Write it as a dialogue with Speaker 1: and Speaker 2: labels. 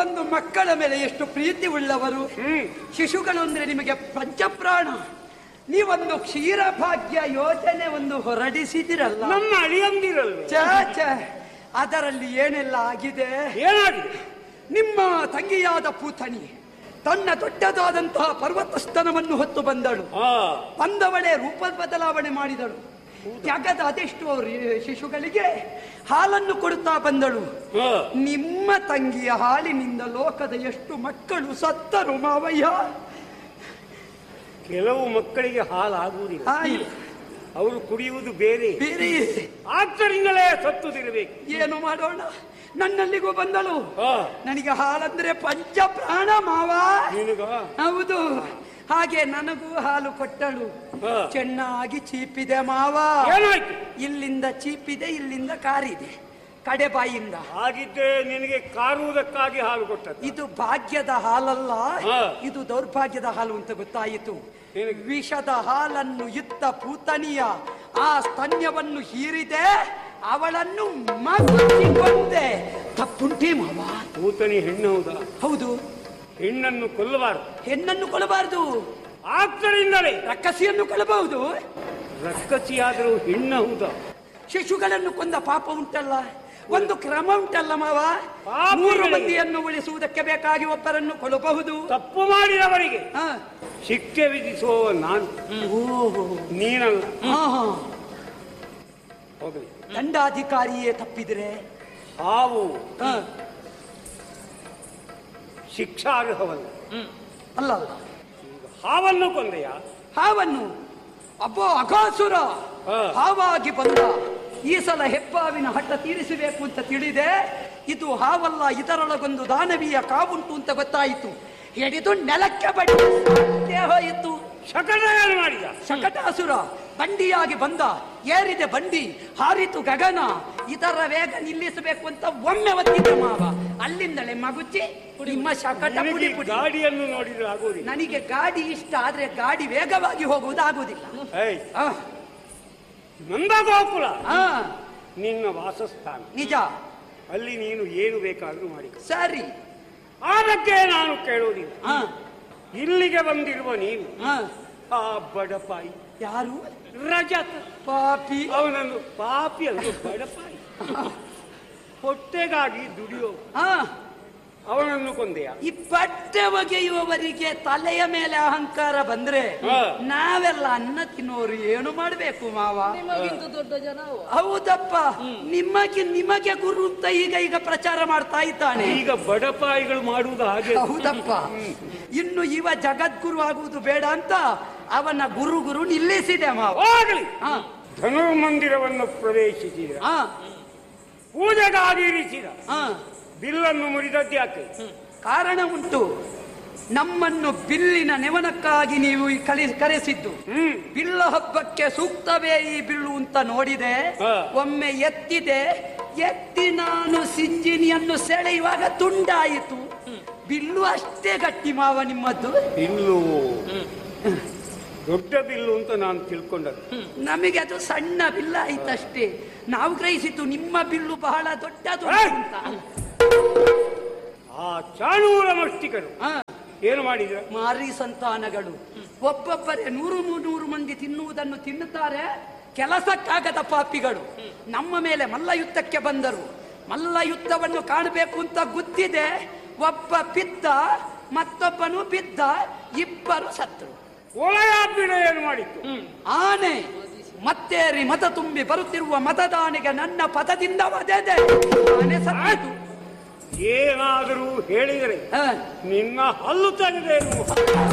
Speaker 1: ನೀವೊಂದು ಮಕ್ಕಳ ಮೇಲೆ ಎಷ್ಟು ಪ್ರೀತಿ ಉಳ್ಳವರು
Speaker 2: ಹ್ಮ್
Speaker 1: ಶಿಶುಗಳು ಅಂದ್ರೆ ನಿಮಗೆ ಪಂಚಪ್ರಾಣ ನೀವೊಂದು ಕ್ಷೀರಭಾಗ್ಯ ಯೋಜನೆ ಒಂದು ಹೊರಡಿಸಿದಿರಲ್ಲ
Speaker 2: ನಮ್ಮ ಅಳಿಯಂದಿರಲ್ವ
Speaker 1: ಛೇ, ಛೇ. ಅದರಲ್ಲಿ ಏನೆಲ್ಲ ಆಗಿದೆ
Speaker 2: ಏನಾಗಿದೆ
Speaker 1: ನಿಮ್ಮ ತಂಗಿಯಾದ ಪೂತನಿ ತನ್ನ ದೊಡ್ಡದಾದಂತಹ ಪರ್ವತ ಸ್ತನವನ್ನು ಹೊತ್ತು ಬಂದಳು
Speaker 2: ಹಾ
Speaker 1: ಬಂದವಳೆ ರೂಪ ಬದಲಾವಣೆ ಮಾಡಿದಳು ಜಗದ ಅದೆಷ್ಟು ಅವರು ಶಿಶುಗಳಿಗೆ ಹಾಲನ್ನು ಕೊಡುತ್ತಾ ಬಂದಳು
Speaker 2: ಹಾ
Speaker 1: ನಿಮ್ಮ ತಂಗಿಯ ಹಾಲಿನಿಂದ ಲೋಕದ ಎಷ್ಟು ಮಕ್ಕಳು ಸತ್ತರು ಮಾವಯ್ಯ
Speaker 2: ಕೆಲವು ಮಕ್ಕಳಿಗೆ ಹಾಲಾಗುವುದಿಲ್ಲ
Speaker 1: ಆಯ್,
Speaker 2: ಅವರು ಕುಡಿಯುವುದು ಬೇರೆ
Speaker 1: ಬೇರೆ
Speaker 2: ಆದ್ದರಿಂದಲೇ ಸತ್ತುದಿರಬೇಕು
Speaker 1: ಏನು ಮಾಡೋಣ ನನ್ನಲ್ಲಿಗೂ ಬಂದಳು
Speaker 2: ಹಾ
Speaker 1: ನನಗೆ ಹಾಲಂದ್ರೆ ಪಂಚ ಪ್ರಾಣ ಮಾವ
Speaker 2: ನಿನಗ
Speaker 1: ಹೌದು ಹಾಗೆ ನನಗೂ ಹಾಲು ಕೊಟ್ಟಳು
Speaker 2: ಹಾ.
Speaker 1: ಚೆನ್ನಾಗಿ ಚೀಪಿದೆ ಮಾವ
Speaker 2: ಏನಾಯ್ತು
Speaker 1: ಇಲ್ಲಿಂದ ಚೀಪಿದೆ ಇಲ್ಲಿಂದ ಕಾರಿದೆ ಕಡೆ ಬಾಯಿಂದ
Speaker 2: ಹಾಗಿದ್ದೆ ನಿನಗೆ ಕಾರುವುದಕ್ಕಾಗಿ ಹಾಲು ಕೊಟ್ಟದ್ದು
Speaker 1: ಇದು ಭಾಗ್ಯದ ಹಾಲಲ್ಲ
Speaker 2: ಹಾ.
Speaker 1: ಇದು ದೌರ್ಭಾಗ್ಯದ ಹಾಲು ಅಂತ ಗೊತ್ತಾಯಿತು
Speaker 2: ಏನಕ್ಕೆ?
Speaker 1: ವಿಷದ ಹಾಲನ್ನು ಇತ್ತ ಪೂತನಿಯ ಆ ಸ್ತನ್ಯವನ್ನು ಹೀರಿದೆ ಅವಳನ್ನು ಮಗುಚಿಕೊಂಡೆ ತಪ್ಪುಂಟೆ ಮಾವ
Speaker 2: ಭೂತನಿ ಹೆಣ್ಣು ಹೌದಾ
Speaker 1: ಹೌದು
Speaker 2: ಹೆಣ್ಣನ್ನು ಕೊಲ್ಲಬಾರದು
Speaker 1: ಹೆಣ್ಣನ್ನು ಕೊಡಬಾರದು
Speaker 2: ಆದ್ದರಿಂದಲೇ
Speaker 1: ರಕ್ಕಸಿಯನ್ನು ಕೊಡಬಹುದು
Speaker 2: ರಕ್ಕಸಿಯಾದರೂ ಹೆಣ್ಣು ಹೌದಾ
Speaker 1: ಶಿಶುಗಳನ್ನು ಕೊಂದ ಪಾಪ ಉಂಟಲ್ಲ ಒಂದು ಕ್ರಮ ಉಂಟಲ್ಲ ಮಾವ
Speaker 2: ಪಾಪಿಗಳಿಗೆ.
Speaker 1: ಮೂರು ಮಂದಿಯನ್ನು ಉಳಿಸುವುದಕ್ಕೆ ಬೇಕಾಗಿ ಒಬ್ಬರನ್ನು ಕೊಡಬಹುದು
Speaker 2: ತಪ್ಪು ಮಾಡಿದವರಿಗೆ
Speaker 1: ಹಾ.
Speaker 2: ಶಿಕ್ಷೆ ವಿಧಿಸುವವ ನಾನು
Speaker 1: ಓಹೋ.
Speaker 2: ನೀನಲ್ಲ
Speaker 1: ಹಾ, ಹಾ.
Speaker 2: ಹೋಗಲಿ
Speaker 1: ದಂಡಾಧಿಕಾರಿಯೇ ತಪ್ಪಿದ್ರೆ
Speaker 2: ಹಾವು
Speaker 1: ಹಾ.
Speaker 2: ಶಿಕ್ಷಾರ್ಹವಲ್ಲ
Speaker 1: ಅಲ್ಲ ಅಲ್ಲ
Speaker 2: ಹಾವನ್ನು ಕೊಂದೆಯ
Speaker 1: ಹಾವನ್ನು ಅಬ್ಬೋ ಅಘಾಸುರ
Speaker 2: ಹಾ.
Speaker 1: ಹಾವಾಗಿ ಬಂದ ಈ ಸಲ ಹೆಬ್ಬಾವಿನ ಹಠ ತೀರಿಸಬೇಕು ಅಂತ ತಿಳಿದೆ ಇದು ಹಾವಲ್ಲ ಇದರೊಳಗೊಂದು ದಾನವೀಯ ಕಾವುಂಟು ಅಂತ ಗೊತ್ತಾಯಿತು ಹಿಡಿದು ನೆಲಕ್ಕೆ ಬಡಿ ಹೋಯಿತು
Speaker 2: ಶಕಟ ಏನು ಮಾಡಿದ
Speaker 1: ಶಕಟಾಸುರ ಬಂಡಿಯಾಗಿ ಬಂದ ಏರಿದೆ ಬಂಡಿ ಹಾರಿತು ಗಗನ ಇದರ ವೇಗ ನಿಲ್ಲಿಸಬೇಕು ಅಂತ ಒಮ್ಮೆ ಒತ್ತಿದ್ದ ಮಾವ ಅಲ್ಲಿಂದಲೇ ಮಗುಚಿ ನಿಮ್ಮ ಶಕಟ ಪುಡಿ
Speaker 2: ನಿನಗೆ
Speaker 1: ಪುಡಿ
Speaker 2: ಗಾಡಿಯನ್ನು ನೋಡಿದ್ರೆ ಆಗುವುದಿಲ್ಲ
Speaker 1: ನನಗೆ ಗಾಡಿ ಇಷ್ಟ ಆದ್ರೆ ಗಾಡಿ ವೇಗವಾಗಿ ಹೋಗುವುದು ಆಗುವುದಿಲ್ಲ
Speaker 2: ಏಯ್
Speaker 1: ಆ,
Speaker 2: ನಂದ ಗೋಕುಲ
Speaker 1: ಆ,
Speaker 2: ನಿನ್ನ ವಾಸಸ್ಥಾನ
Speaker 1: ನಿಜ
Speaker 2: ಅಲ್ಲಿ ನೀನು ಏನು ಬೇಕಾದ್ರೂ ಮಾಡಿ
Speaker 1: ಸರಿ
Speaker 2: ಆ ಬಗ್ಗೆ ನಾನು ಕೇಳುವುದಿಲ್ಲ
Speaker 1: ಆ,
Speaker 2: ಇಲ್ಲಿಗೆ ಬಂದಿರುವ ನೀನು
Speaker 1: ಆ,
Speaker 2: ಆ ಬಡಪಾಯಿ
Speaker 1: ಯಾರು
Speaker 2: ರಜತ
Speaker 1: ಪಾಪಿ
Speaker 2: ಅವನನ್ನು ಪಾಪಿ ಅನ್ನು ಬಡಪಾಯಿ ಹೊಟ್ಟೆಗಾಗಿ ದುಡಿಯೋ
Speaker 1: ಆ,
Speaker 2: ಅವನನ್ನು ಕೊಂದೆಯ
Speaker 1: ಈ ಬಟ್ಟೆ ಒಗೆಯುವವರಿಗೆ ತಲೆಯ ಮೇಲೆ ಅಹಂಕಾರ ಬಂದ್ರೆ
Speaker 2: ಹಾ.
Speaker 1: ನಾವೆಲ್ಲ ಅನ್ನ ತಿನ್ನೋರು ಏನು ಮಾಡ್ಬೇಕು ಮಾವ
Speaker 3: ನಿಮಗಿಂತ ದೊಡ್ಡ ಜನ ಅವ.
Speaker 1: ಹೌದಪ್ಪ ನಿಮಗೆ ನಿಮಗೆ ಗುರು ಅಂತ ಈಗ ಈಗ ಪ್ರಚಾರ ಮಾಡ್ತಾ ಇದ್ದಾನೆ
Speaker 2: ಈಗ ಬಡಪಾಯಿಗಳು ಮಾಡುವುದು ಹಾಗೆ
Speaker 1: ಹೌದಪ್ಪ ಇನ್ನು ಇವ ಜಗದ್ಗುರು ಆಗುವುದು ಬೇಡ ಅಂತ ಅವನ ಗುರು ಗುರು ನಿಲ್ಲಿಸಿದೆ ಮಾವ
Speaker 2: ಹೋಗಲಿ
Speaker 1: ಹಾ,
Speaker 2: ಧನುರ್ಮಂದಿರವನ್ನು ಪ್ರವೇಶಿಸಿದ
Speaker 1: ಹಾ,
Speaker 2: ಪೂಜೆಗಾಗಿ ಇರಿಸಿದ
Speaker 1: ಹಾ.
Speaker 2: ಬಿಲ್ಲನ್ನು ಮುರಿದದ್ದು ಯಾಕೆ
Speaker 1: ಕಾರಣ ಉಂಟು ನಮ್ಮನ್ನು ಬಿಲ್ಲಿನ ನೆವನಕ್ಕಾಗಿ ನೀವು ಈ ಕಲಿ ಕರೆಸಿದ್ದು
Speaker 2: ಹ್ಮ್
Speaker 1: ಬಿಲ್ಲ ಹಬ್ಬಕ್ಕೆ ಸೂಕ್ತವೇ ಈ ಬಿಲ್ಲು ಅಂತ ನೋಡಿದೆ
Speaker 2: ಹಾ.
Speaker 1: ಒಮ್ಮೆ ಎತ್ತಿದೆ ಎತ್ತಿ ನಾನು ಸಿಂಜಿನಿಯನ್ನು ಸೆಳೆಯುವಾಗ ತುಂಡಾಯಿತು ಬಿಲ್ಲು ಅಷ್ಟೇ ಗಟ್ಟಿ ಮಾವ ನಿಮ್ಮದ್ದು
Speaker 2: ಬಿಲ್ಲು ದೊಡ್ಡ ಬಿಲ್ಲು ಅಂತ ನಾನು ತಿಳ್ಕೊಂಡದ್ದು
Speaker 1: ನಮಗೆ ಅದು ಸಣ್ಣ ಬಿಲ್ಲ ಆಯ್ತಷ್ಟೇ ನಾವು ಗ್ರಹಿಸಿದ್ದು ನಿಮ್ಮ ಬಿಲ್ಲು ಬಹಳ ದೊಡ್ಡದು
Speaker 2: ಏಯ್!
Speaker 1: ಅಂತ
Speaker 2: ಆ ಚಾಣೂರ ಮಷ್ಟಿಕರು
Speaker 1: ಹಾ,
Speaker 2: ಏನು ಮಾಡಿದ್ರ
Speaker 1: ಮಾರಿ ಸಂತಾನಗಳು ಒಬ್ಬೊಬ್ಬರೇ ನೂರು ನೂರು ಮಂದಿ ತಿನ್ನುವುದನ್ನು ತಿನ್ನುತ್ತಾರೆ ಕೆಲಸಕ್ಕಾಗದ ಪಾಪಿಗಳು ನಮ್ಮ ಮೇಲೆ ಮಲ್ಲಯುದ್ಧಕ್ಕೆ ಬಂದರು ಮಲ್ಲಯುದ್ಧವನ್ನು ಕಾಣಬೇಕು ಅಂತ ಗೊತ್ತಿದೆ ಒಬ್ಬ ಬಿದ್ದ ಮತ್ತೊಬ್ಬನು ಬಿದ್ದ ಇಬ್ಬರು ಸತ್ತರು
Speaker 2: ಒಳಯಾಪಿನ ಏನು ಮಾಡಿತ್ತು
Speaker 1: ಆನೆ ಮತ್ತೇರಿ ಮತ ತುಂಬಿ ಬರುತ್ತಿರುವ ಮತದಾನಿಗೆ ನನ್ನ ಪದದಿಂದ ವಧೆದೆ ಆನೆ ಸತ್ತಿತು
Speaker 2: ಏನಾದರೂ ಹೇಳಿದರೆ
Speaker 1: ಹ.
Speaker 2: ನಿನ್ನ ಹಲ್ಲು ತೆಗೆದೇನು